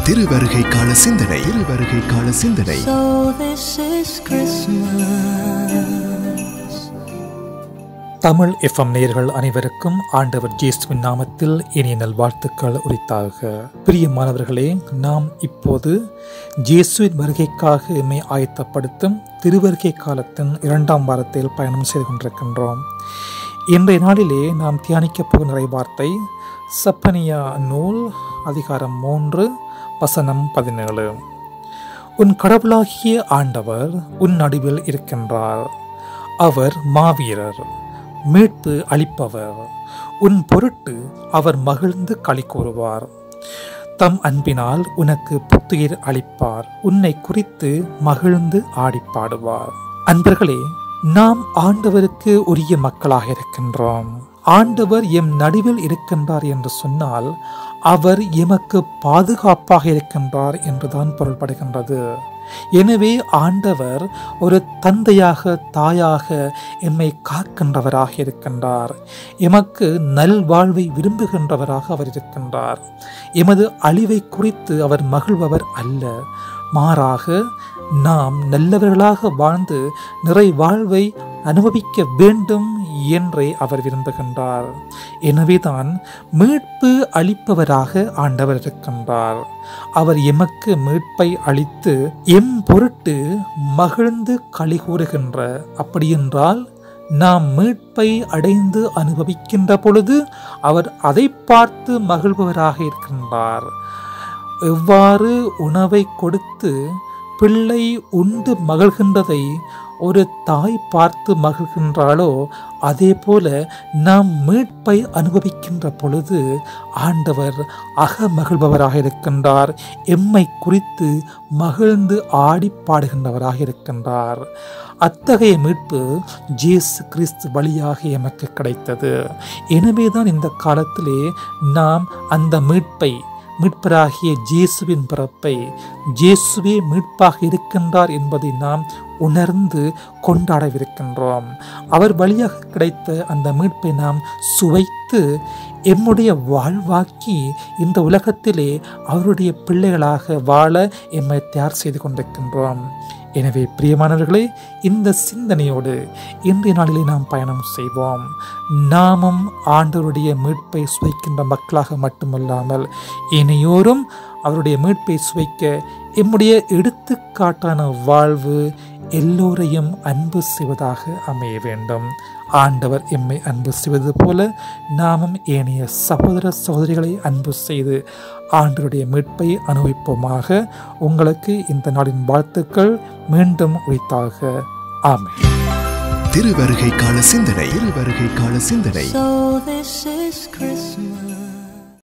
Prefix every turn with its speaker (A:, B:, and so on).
A: திருவருகை கால சிந்தனை திருவருகை கால சிந்தனை
B: So this is Christmas.
C: Tamil FM நேயர்கள் அனைவருக்கும் ஆண்டவர் ஜேசுவின் நாமத்தில் இனிய நல்வாழ்த்துக்கள் உரித்தாக பிரியமானவர்களே நாம் இப்போது ஜேசுவின் வருகைக்காக எம்மை ஆயத்தப்படுத்தும் திருவருகை காலத்தின் இரண்டாம் வாரத்தில் பயணம் செய்து கொண்டிருக்கின்றோம் இன்றைய நாளிலே நாம் தியானிக்கப் போகும் நிறைவார்த்தை சப்பனியா நூல் அதிகாரம் மூன்று வசனம் பதினேழு உன் கடவுளாகிய ஆண்டவர் உன் நடுவில் இருக்கின்றார் அவர் மாவீரர் மீட்பு அளிப்பவர் உன் பொருட்டு அவர் மகிழ்ந்து களி கூறுவார் தம் அன்பினால் உனக்கு புத்துயிர் அளிப்பார் உன்னை குறித்து மகிழ்ந்து ஆடிப்பாடுவார் அன்பர்களே நாம் ஆண்டவருக்கு உரிய மக்களாக இருக்கின்றோம் ஆண்டவர் எம் நடுவில் இருக்கின்றார் என்று சொன்னால் அவர் எமக்கு பாதுகாப்பாக இருக்கின்றார் என்றுதான் பொருள்படுகின்றது எனவே ஆண்டவர் ஒரு தந்தையாக தாயாக எம்மை காக்கின்றவராக இருக்கின்றார் எமக்கு நல்வாழ்வை விரும்புகின்றவராக அவர் இருக்கின்றார் எமது அழிவை குறித்து அவர் மகிழ்பவர் அல்ல மாறாக நாம் நல்லவர்களாக வாழ்ந்து நிறை வாழ்வை அனுபவிக்க வேண்டும் என்றே அவர் விரும்புகின்றார் எனவேதான் மீட்பு அளிப்பவராக ஆண்டவர் இருக்கின்றார் அவர் எமக்கு மீட்பை அளித்து எம் பொருட்டு மகிழ்ந்து களி கூறுகின்ற அப்படியென்றால் நாம் மீட்பை அடைந்து அனுபவிக்கின்ற பொழுது அவர் அதை பார்த்து மகிழ்பவராக இருக்கின்றார் எவ்வாறு உணவை கொடுத்து பிள்ளை உண்டு மகிழ்கின்றதை ஒரு தாய் பார்த்து மகிழ்கின்றாளோ அதே போல நாம் மீட்பை அனுபவிக்கின்ற பொழுது ஆண்டவர் அக மகிழ்பவராக இருக்கின்றார் எம்மை குறித்து மகிழ்ந்து ஆடி பாடுகின்றவராக இருக்கின்றார் அத்தகைய மீட்பு ஜேசு கிறிஸ்து வழியாக எமக்கு கிடைத்தது எனவேதான் இந்த காலத்திலே நாம் அந்த மீட்பை மீட்பராகிய ஜேசுவின் பிறப்பை ஜேசுவே மீட்பாக இருக்கின்றார் என்பதை நாம் உணர்ந்து கொண்டாடவிருக்கின்றோம் அவர் வழியாக கிடைத்த அந்த மீட்பை நாம் சுவைத்து எம்முடைய வாழ்வாக்கி இந்த உலகத்திலே அவருடைய பிள்ளைகளாக வாழ எம்மை தயார் செய்து கொண்டிருக்கின்றோம் எனவே பிரியமானவர்களே இந்த சிந்தனையோடு இன்றைய நாளிலே நாம் பயணம் செய்வோம் நாமும் ஆண்டவருடைய மீட்பை சுவைக்கின்ற மக்களாக மட்டுமல்லாமல் இனியோரும் அவருடைய மீட்பை சுவைக்க எம்முடைய எடுத்துக்காட்டான வாழ்வு எல்லோரையும் அன்பு செய்வதாக அமைய வேண்டும் ஆண்டவர் எம்மை அன்பு செய்வது போல நாமும் ஏனைய சகோதர சகோதரிகளை அன்பு செய்து ஆண்டருடைய மீட்பை அனுபவிப்போமாக உங்களுக்கு இந்த நாளின் வாழ்த்துக்கள் மீண்டும் உரித்தாக ஆமென்
A: திருவருகை கால சிந்தனை திருவருகை கால சிந்தனை
B: So this is Christmas.